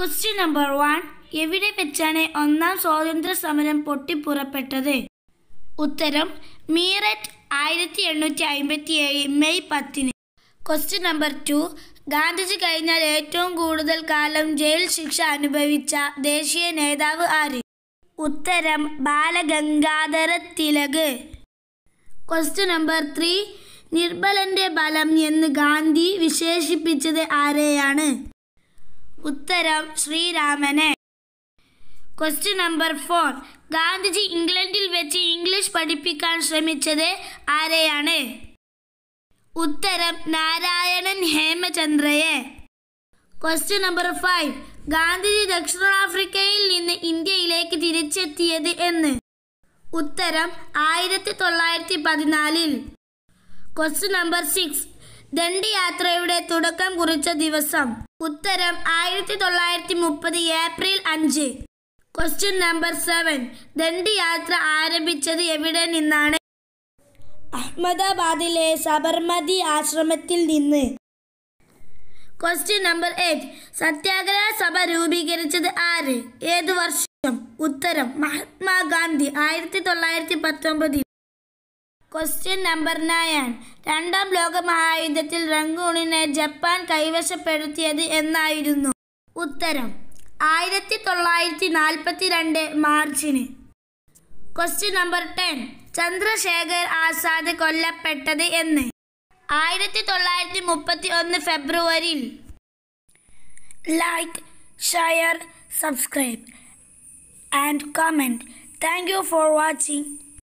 question number one എവിടെ വെച്ചാണ് ഒന്നാം സ്വാതന്ത്ര്യ സമരം പൊട്ടിപ്പുറപ്പെട്ടത് ഉത്തരം മീററ്റ് ആയിരത്തി എണ്ണൂറ്റി അമ്പത്തി ഏഴ് മെയ് പത്തിന് ക്വസ്റ്റ്യൻ നമ്പർ ടു ഗാന്ധിജി കഴിഞ്ഞാൽ ഏറ്റവും കൂടുതൽ കാലം ജയിൽ ശിക്ഷ അനുഭവിച്ച ദേശീയ നേതാവ് ആര് ഉത്തരം Balagangadhara Tilak question number three നിർബലന്റെ ബലം എന്ന് ഗാന്ധി വിശേഷിപ്പിച്ചത് ആരെയാണ് ഉത്തരം ശ്രീരാമനെ ക്വസ്റ്റ്യൻ നമ്പർ ഫോർ ഗാന്ധിജി ഇംഗ്ലണ്ടിൽ വെച്ച് ഇംഗ്ലീഷ് പഠിപ്പിക്കാൻ ശ്രമിച്ചത് ആരെയാണ് ഉത്തരം നാരായണൻ ഹേമചന്ദ്രയെ ക്വസ്റ്റ്യൻ നമ്പർ ഫൈവ് ഗാന്ധിജി ദക്ഷിണാഫ്രിക്കയിൽ നിന്ന് ഇന്ത്യയിലേക്ക് തിരിച്ചെത്തിയത് എന്ന് ഉത്തരം ആയിരത്തി തൊള്ളായിരത്തി പതിനാലിൽ ക്വസ്റ്റ്യൻ നമ്പർ സിക്സ് ദണ്ഡി യാത്രയുടെ തുടക്കം കുറിച്ച ദിവസം ഉത്തരം ആയിരത്തി തൊള്ളായിരത്തി മുപ്പത് ഏപ്രിൽ അഞ്ച് ക്വസ്റ്റ്യൻ നമ്പർ സെവൻ ദണ്ഡി യാത്ര ആരംഭിച്ചത് എവിടെ നിന്നാണ് അഹമ്മദാബാദിലെ സബർമതി ആശ്രമത്തിൽ നിന്ന് ക്വസ്റ്റ്യൻ നമ്പർ എയ്റ്റ് സത്യാഗ്രഹ സഭ രൂപീകരിച്ചത് ആര് ഏത് വർഷം ഉത്തരം മഹാത്മാഗാന്ധി ആയിരത്തി തൊള്ളായിരത്തി പത്തൊമ്പതിൽ ക്വസ്റ്റ്യൻ നമ്പർ നയൻ രണ്ടാം ലോക മഹായുദ്ധത്തിൽ റംഗൂണിനെ ജപ്പാൻ കൈവശപ്പെടുത്തിയത് എന്നായിരുന്നു ഉത്തരം ആയിരത്തി തൊള്ളായിരത്തി നാൽപ്പത്തി രണ്ട് മാർച്ചിന് question number ten Chandrashekhar Azad കൊല്ലപ്പെട്ടത് എന്ന് ആയിരത്തി തൊള്ളായിരത്തി മുപ്പത്തി ഒന്ന് ഫെബ്രുവരിയിൽ like share subscribe and comment thank you for watching